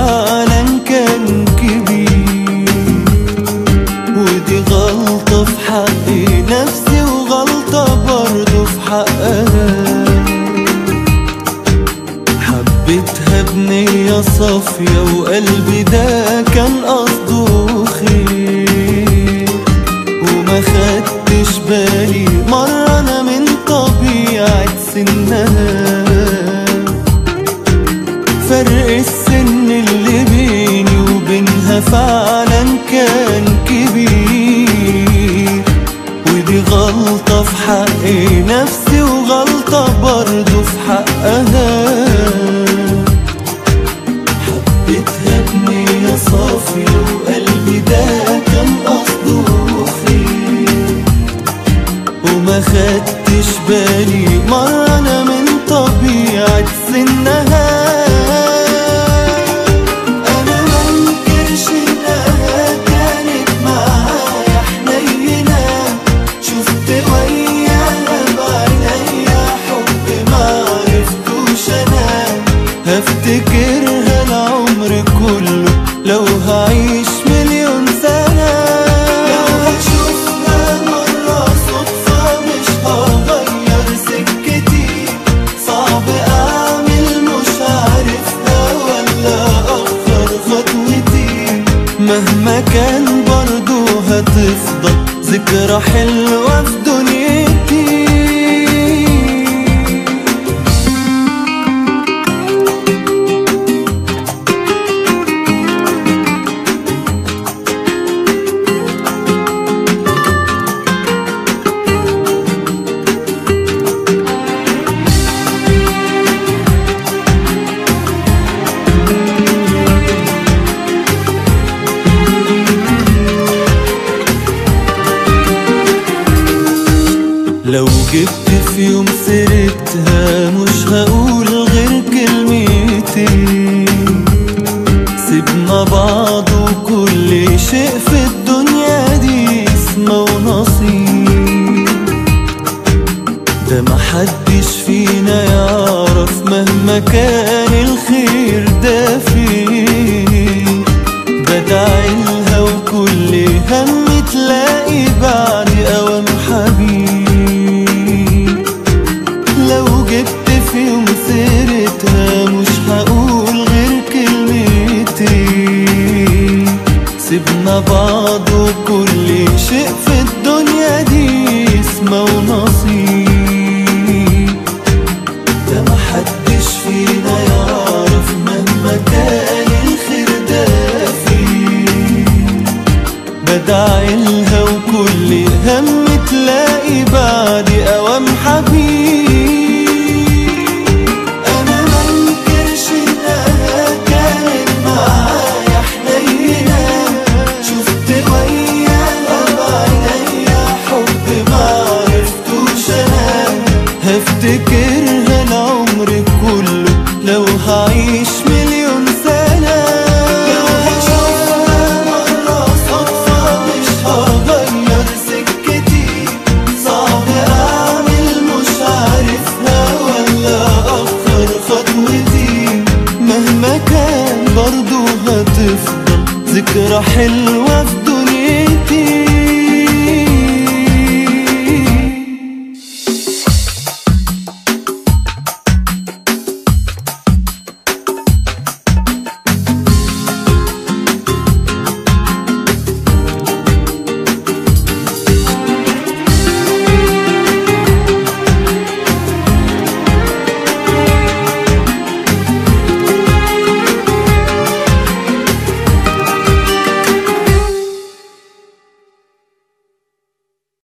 فعلا كان كبير ودي غلطة في حق نفسي وغلطة برضه في حقها حبيتها بنية صافية وقلبي ده كان قصده خير وما خدتش بالي مرة أنا من طبيعة سنها فرق السن اللي بيني وبينها فعلا كان كبير ودي غلطة في حق نفسي وغلطة برضه في حقها حبيتها بنية صافية وقلبي ده كان قصده خير وما خدتش بالي مرة أنا من طبيعة سنها أنا منكرش إنها كانت معايا حنينة شفت وياها بعينيا حب معرفتوش أنا هفتكرها العمر كله لو هعيش مليون سنة لو هشوفها مرة صدفة مش هغير سكتي صعب أعمل مش عارفها ولا أخر خطوتي مهما كان برضو هتفضل ذكرى حلوة في دنيتي لو جبت في يوم سيرتها مش هقول غير كلمتين سيبنا بعض وكل شيء في الدنيا دي اسمه ونصيب ده محدش فينا يعرف مهما كان الخير ده فين بدعي لها وكل هم تلاقي بعد أوام حبيب لو جبت في يوم سيرتها مش هقول غير كلمتين سيبنا بعض وكل شيء في الدنيا دي اسمه ونصيب ده محدش فينا يعرف مهما كان الخير ده فين بدعي لها وكل هم تلاقي بعد أوام حبيب أنا منكرش إنها كانت معايا حنينة شفت وياها بعينيا حب معرفتوش أنا هفتكرها العمر كله لو هعيش مليون سنة لو هشوفها مرة صدفة مش هغير سكتي صعب أعمل مش عارفها ولا أخر خطوتي مهما كان برضو هتفضل ذكرى حلوة في